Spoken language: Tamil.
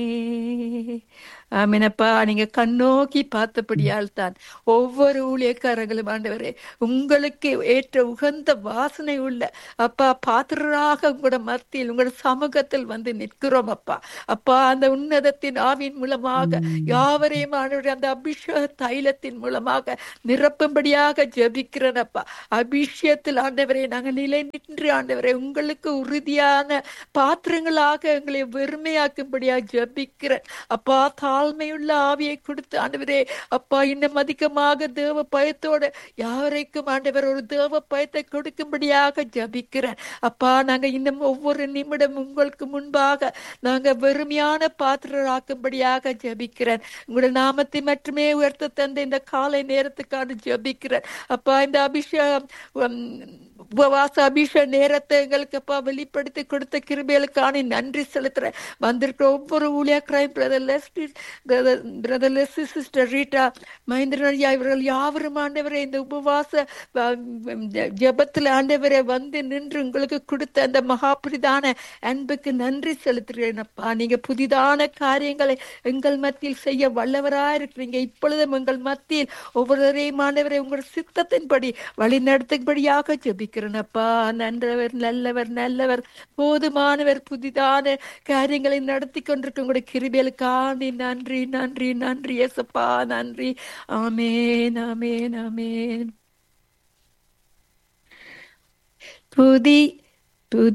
ஆமீனப்பா நீங்க கண்ணோக்கி பார்த்தபடியால் தான் ஒவ்வொரு ஊழியக்காரங்களும் ஆண்டவரே உங்களுக்கு ஏற்ற உகந்த வாசனை உள்ள அப்பா பாத்திரராக உங்களோட மத்தியில் உங்களோட சமூகத்தில் வந்து நிற்கிறோம் அப்பா அப்பா அந்த உன்னதத்தின் ஆவின் மூலமாக யாவரையும் ஆண்டவரே அந்த அபிஷேக தைலத்தின் மூலமாக நிரப்பும்படியாக ஜெபிக்கிறேன் அப்பா அபிஷேகத்தில் ஆண்டவரே நாங்கள் நிலை நின்று ஆண்டவரே உங்களுக்கு உறுதியான பாத்திரங்களாக எங்களை வெறுமையாக்கும்படியாக ஜெபிக்கிறேன் அப்பா தாழ்மையுள்ள ஆவியை கொடுத்து ஆண்டவரே அப்பா இன்னும் அதிகமாக தேவ பயத்தோட யாவரைக்கும் ஆண்டவர் ஒரு தேவ பயத்தை கொடுக்கும்படியாக ஜபிக்கிறேன் அப்பா நாங்க இன்னும் ஒவ்வொரு நிமிடம் உங்களுக்கு முன்பாக நாங்க வெறுமையான பாத்திரராக்கும்படியாக ஜபிக்கிறேன் உங்களுடைய நாமத்தை மட்டுமே உயர்த்த தந்த இந்த காலை நேரத்துக்கான ஜபிக்கிறேன் அப்பா இந்த அபிஷேகம் உம், உபவாச அபிஷேக நேரத்தை எங்களுக்கு அப்பா வெளிப்படுத்தி கொடுத்த கிருபைகளுக்கான நன்றி செலுத்துறேன் வந்திருக்கிற ஒவ்வொரு ஊழியக்கரையும் brother Lesty brother Lesty sister Rita Mahendran ஐயா இவர்கள் யாவரும் ஆண்டவரே இந்த உபவாச அஹ், ஜெபத்தில் ஆண்டவரே வந்து நின்று உங்களுக்கு கொடுத்த அந்த மகாபுரிதான அன்புக்கு நன்றி செலுத்துகிறேன் அப்பா நீங்க புதிதான காரியங்களை எங்கள் மத்தியில் செய்ய வல்லவரா இருக்கிறீங்க இப்பொழுதும் எங்கள் மத்தியில் ஒவ்வொருவரையும் ஆண்டவரை உங்கள் சித்தத்தின்படி வழி நடத்தும்படியாக ஜெபிக்கிறேன் அப்பா நன்றவர் நல்லவர் நல்லவர் போதுமானவர் புதிதான காரியங்களை நடத்தி கொண்டிருக்க உங்களுடைய கிருபைகளுக்காண்டி நன்றி நன்றி நன்றி எசப்பா நன்றி ஆமேன் ஆமேன் ஆமேன் புதி